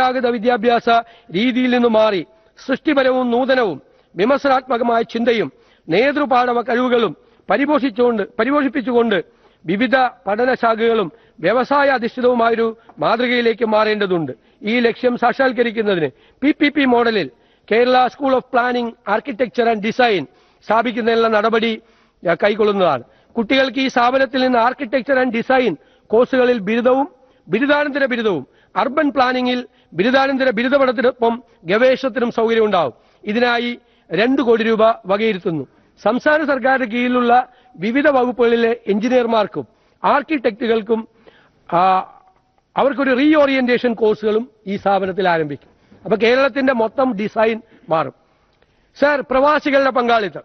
പരമ്പരാഗത വിദ്യാഭ്യാസ രീതിയിൽ നിന്ന് മാറി സൃഷ്ടിപരവും നൂതനവും വിമർശനാത്മകമായ ചിന്തയും നേതൃപാടവ കഴിവുകളും പരിപോഷിച്ചുകൊണ്ട് പരിപോഷിപ്പിച്ചുകൊണ്ട് വിവിധ പഠനശാഖകളും വ്യവസായ അധിഷ്ഠിതവുമായൊരു മാതൃകയിലേക്ക് മാറേണ്ടതുണ്ട് ഈ ലക്ഷ്യം സാക്ഷാത്കരിക്കുന്നതിന് പി പി പി മോഡലിൽ Kerala school of planning architecture and design സ്ഥാപിക്കുന്നതിനുള്ള നടപടി ആ, കൈക്കൊള്ളുന്നതാണ് കുട്ടികൾക്ക് ഈ സ്ഥാപനത്തിൽ നിന്ന് ആർക്കിടെക്ചർ ആൻഡ് ഡിസൈൻ കോഴ്സുകളിൽ ബിരുദവും ബിരുദാനന്തര ബിരുദവും അർബൻ പ്ലാനിംഗിൽ ബിരുദാനന്തര ബിരുദ പഠനത്തിനൊപ്പം ഗവേഷണത്തിനും സൗകര്യം ഉണ്ടാവും ഇതിനായി രണ്ട് കോടി രൂപ വകയിരുത്തുന്നു സംസ്ഥാന സർക്കാരിന്റെ കീഴിലുള്ള വിവിധ വകുപ്പുകളിലെ എഞ്ചിനീയർമാർക്കും ആർക്കിടെക്റ്റുകൾക്കും ആ, അവർക്കൊരു റീ ഓറിയന്റേഷൻ കോഴ്സുകളും ഈ സ്ഥാപനത്തിൽ ആരംഭിക്കും അപ്പൊ കേരളത്തിന്റെ മൊത്തം ഡിസൈൻ മാറും സർ പ്രവാസികളുടെ പങ്കാളിത്തം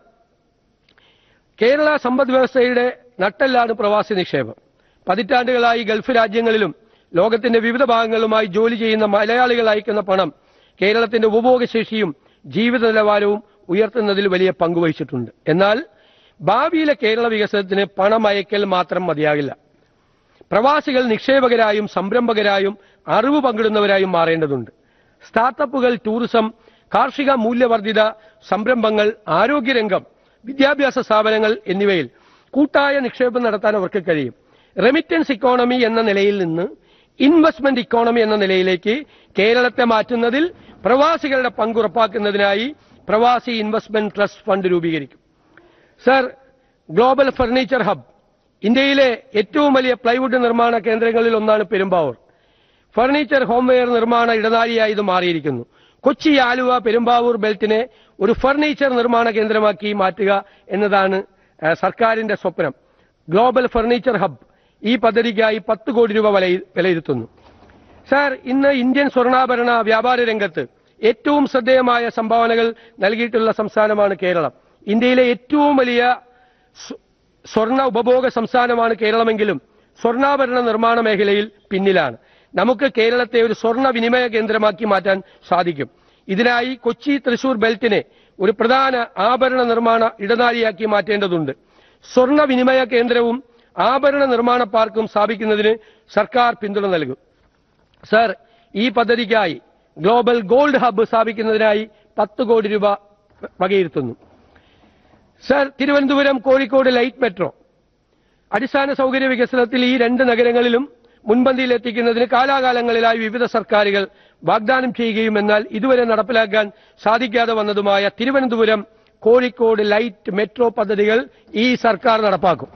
കേരള സമ്പദ് വ്യവസ്ഥയുടെ നട്ടെല്ലാണ് പ്രവാസി നിക്ഷേപം പതിറ്റാണ്ടുകളായി ഗൾഫ് രാജ്യങ്ങളിലും ലോകത്തിന്റെ വിവിധ ഭാഗങ്ങളുമായി ജോലി ചെയ്യുന്ന മലയാളികൾ അയക്കുന്ന പണം കേരളത്തിന്റെ ഉപഭോഗശേഷിയും ജീവിത നിലവാരവും ഉയർത്തുന്നതിൽ വലിയ പങ്കുവഹിച്ചിട്ടുണ്ട് എന്നാൽ ഭാവിയിലെ കേരള വികസനത്തിന് പണം അയക്കൽ മാത്രം മതിയാകില്ല പ്രവാസികൾ നിക്ഷേപകരായും സംരംഭകരായും അറിവ് പങ്കിടുന്നവരായും മാറേണ്ടതുണ്ട് സ്റ്റാർട്ടപ്പുകൾ ടൂറിസം കാർഷിക മൂല്യവർദ്ധിത സംരംഭങ്ങൾ ആരോഗ്യരംഗം വിദ്യാഭ്യാസ സ്ഥാപനങ്ങൾ എന്നിവയിൽ കൂട്ടായ നിക്ഷേപം നടത്താൻ അവർക്ക് കഴിയും റെമിറ്റൻസ് ഇക്കോണമി എന്ന നിലയിൽ നിന്ന് ഇൻവെസ്റ്റ്മെന്റ് ഇക്കോണമി എന്ന നിലയിലേക്ക് കേരളത്തെ മാറ്റുന്നതിൽ പ്രവാസികളുടെ പങ്ക് ഉറപ്പാക്കുന്നതിനായി പ്രവാസി ഇൻവെസ്റ്റ്മെന്റ് ട്രസ്റ്റ് ഫണ്ട് രൂപീകരിക്കും സർ ഗ്ലോബൽ ഫർണിച്ചർ ഹബ് ഇന്ത്യയിലെ ഏറ്റവും വലിയ പ്ലൈവുഡ് നിർമ്മാണ കേന്ദ്രങ്ങളിൽ ഒന്നാണ് പെരുമ്പാവൂർ ഫർണിച്ചർ ഹോംവെയർ നിർമ്മാണ ഇടനാഴിയായി ഇത് മാറിയിരിക്കുന്നു കൊച്ചി ആലുവ പെരുമ്പാവൂർ ബെൽറ്റിനെ ഒരു ഫർണിച്ചർ നിർമ്മാണ കേന്ദ്രമാക്കി മാറ്റുക എന്നതാണ് ആ, സർക്കാരിന്റെ സ്വപ്നം ഗ്ലോബൽ ഫർണിച്ചർ ഹബ് ഈ പദ്ധതിക്കായി പത്ത് കോടി രൂപ വിലയി- വിലയിരുത്തുന്നു സാർ ഇന്ന് ഇന്ത്യൻ സ്വർണ്ണാഭരണ വ്യാപാര രംഗത്ത് ഏറ്റവും ശ്രദ്ധേയമായ സംഭാവനകൾ നൽകിയിട്ടുള്ള സംസ്ഥാനമാണ് കേരളം ഇന്ത്യയിലെ ഏറ്റവും വലിയ സ്വ- സ്വർണ്ണ ഉപഭോഗ സംസ്ഥാനമാണ് കേരളമെങ്കിലും സ്വർണ്ണാഭരണ നിർമ്മാണ മേഖലയിൽ പിന്നിലാണ് നമുക്ക് കേരളത്തെ ഒരു സ്വർണ്ണ വിനിമയ കേന്ദ്രമാക്കി മാറ്റാൻ സാധിക്കും ഇതിനായി കൊച്ചി തൃശൂർ ബെൽറ്റിനെ ഒരു പ്രധാന ആഭരണ നിർമ്മാണ ഇടനാഴിയാക്കി മാറ്റേണ്ടതുണ്ട് സ്വർണ്ണ വിനിമയ കേന്ദ്രവും ആഭരണ നിർമ്മാണ പാർക്കും സ്ഥാപിക്കുന്നതിന് സർക്കാർ പിന്തുണ നൽകും സർ ഈ പദ്ധതിക്കായി ഗ്ലോബൽ ഗോൾഡ് ഹബ്ബ് സ്ഥാപിക്കുന്നതിനായി പത്ത് കോടി രൂപ വകയിരുത്തുന്നു sir Thiruvananthapuram Kozhikode light metro അടിസ്ഥാന സൗകര്യ വികസനത്തിൽ ഈ രണ്ട് നഗരങ്ങളിലും മുൻപന്തിയിൽ എത്തിക്കുന്നതിന് കാലാകാലങ്ങളിലായി വിവിധ സർക്കാരുകൾ വാഗ്ദാനം ചെയ്യുകയും എന്നാൽ ഇതുവരെ നടപ്പിലാക്കാൻ സാധിക്കാതെ വന്നതുമായ തിരുവനന്തപുരം കോഴിക്കോട് ലൈറ്റ് മെട്രോ പദ്ധതികൾ ഈ സർക്കാർ നടപ്പാക്കും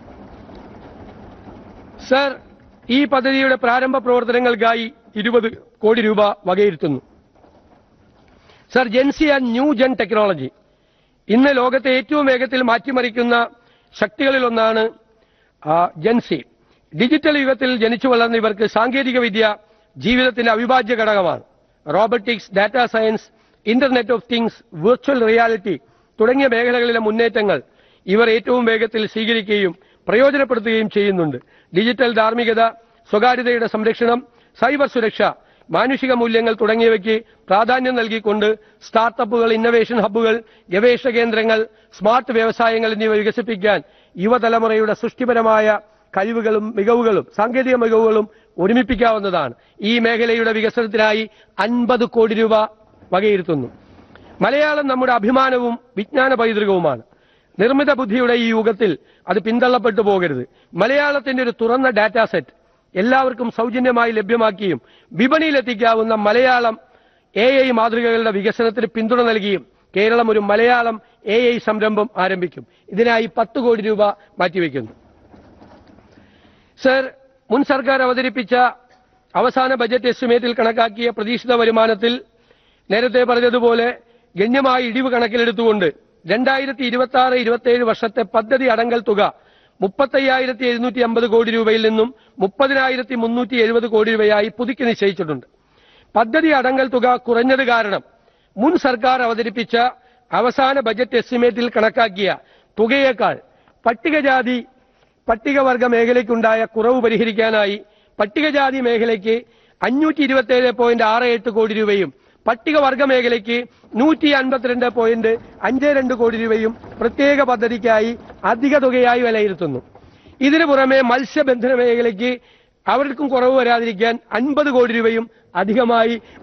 സർ ഈ പദ്ധതിയുടെ പ്രാരംഭ പ്രവർത്തനങ്ങൾക്കായി ഇരുപത് കോടി രൂപ വകയിരുത്തുന്നു sir Gen Z and new gen technology ഇന്ന് ലോകത്തെ ഏറ്റവും വേഗത്തിൽ മാറ്റിമറിക്കുന്ന ശക്തികളിലൊന്നാണ് ആ, ജെൻസി ഡിജിറ്റൽ യുഗത്തിൽ ജനിച്ചു വളർന്ന ഇവർക്ക് സാങ്കേതിക വിദ്യ ജീവിതത്തിന്റെ അവിഭാജ്യ ഘടകമാണ് robotics data science internet of things virtual reality തുടങ്ങിയ മേഖലകളിലെ മുന്നേറ്റങ്ങൾ ഇവർ ഏറ്റവും വേഗത്തിൽ സ്വീകരിക്കുകയും പ്രയോജനപ്പെടുത്തുകയും ചെയ്യുന്നുണ്ട് ഡിജിറ്റൽ ധാർമ്മികത സ്വകാര്യതയുടെ സംരക്ഷണം സൈബർ സുരക്ഷ മാനുഷിക മൂല്യങ്ങൾ തുടങ്ങിയവയ്ക്ക് പ്രാധാന്യം നൽകിക്കൊണ്ട് സ്റ്റാർട്ടപ്പുകൾ ഇന്നവേഷൻ ഹബ്ബുകൾ ഗവേഷണ കേന്ദ്രങ്ങൾ സ്മാർട്ട് വ്യവസായങ്ങൾ എന്നിവ വികസിപ്പിക്കാൻ യുവതലമുറയുടെ സൃഷ്ടിപരമായ കഴിവുകളും മികവുകളും സാങ്കേതിക മികവുകളും ഒരുമിപ്പിക്കാവുന്നതാണ് ഈ മേഖലയുടെ വികസനത്തിനായി അൻപത് കോടി രൂപ വകയിരുത്തുന്നു മലയാളം നമ്മുടെ അഭിമാനവും വിജ്ഞാന പൈതൃകവുമാണ് നിർമ്മിത ബുദ്ധിയുടെ ഈ യുഗത്തിൽ അത് പിന്തള്ളപ്പെട്ടു പോകരുത് മലയാളത്തിന്റെ ഒരു തുറന്ന ഡാറ്റാ സെറ്റ് എല്ലാവർക്കും സൗജന്യമായി ലഭ്യമാക്കിയും വിപണിയിലെത്തിക്കാവുന്ന മലയാളം എ ഐ മാതൃകകളുടെ വികസനത്തിന് പിന്തുണ നൽകിയും കേരളം ഒരു മലയാളം എ ഐ സംരംഭം ആരംഭിക്കും ഇതിനായി പത്ത് കോടി രൂപ മാറ്റിവെക്കുന്നു സർ മുൻ സർക്കാർ അവതരിപ്പിച്ച അവസാന ബജറ്റ് എസ്റ്റിമേറ്റിൽ കണക്കാക്കിയ പ്രതീക്ഷിത വരുമാനത്തിൽ നേരത്തെ പറഞ്ഞതുപോലെ ഗണ്യമായ ഇടിവ് കണക്കിലെടുത്തുകൊണ്ട് രണ്ടായിരത്തി ഇരുപത്തി ആറ് ഇരുപത്തിയേഴ് വർഷത്തെ പദ്ധതി അടങ്കൽ തുക മുപ്പത്തയ്യായിരത്തി എഴുന്നൂറ്റി അമ്പത് കോടി രൂപയിൽ നിന്നും മുപ്പതിനായിരത്തി മുന്നൂറ്റി എഴുപത് കോടി രൂപയായി പുതുക്കി നിശ്ചയിച്ചിട്ടുണ്ട് പദ്ധതി അടങ്കൽ തുക കുറഞ്ഞത് കാരണം മുൻ സർക്കാർ അവതരിപ്പിച്ച അവസാന ബജറ്റ് എസ്റ്റിമേറ്റിൽ കണക്കാക്കിയ തുകയേക്കാൾ പട്ടികജാതി പട്ടികവർഗ മേഖലയ്ക്കുണ്ടായ കുറവ് പരിഹരിക്കാനായി പട്ടികജാതി മേഖലയ്ക്ക് അഞ്ഞൂറ്റി ഇരുപത്തിയേഴ് പോയിന്റ് ആറ് എട്ട് കോടി രൂപയും പട്ടികവർഗ മേഖലയ്ക്ക് നൂറ്റി അൻപത്തിരണ്ട് പോയിന്റ് അഞ്ച് രണ്ട് കോടി രൂപയും പ്രത്യേക പദ്ധതിക്കായി അധിക തുകയായി വിലയിരുത്തുന്നു ഇതിനു പുറമെ മത്സ്യബന്ധന മേഖലയ്ക്ക് അവർക്കും കുറവ് വരാതിരിക്കാൻ അൻപത് കോടി രൂപയും അധികമായി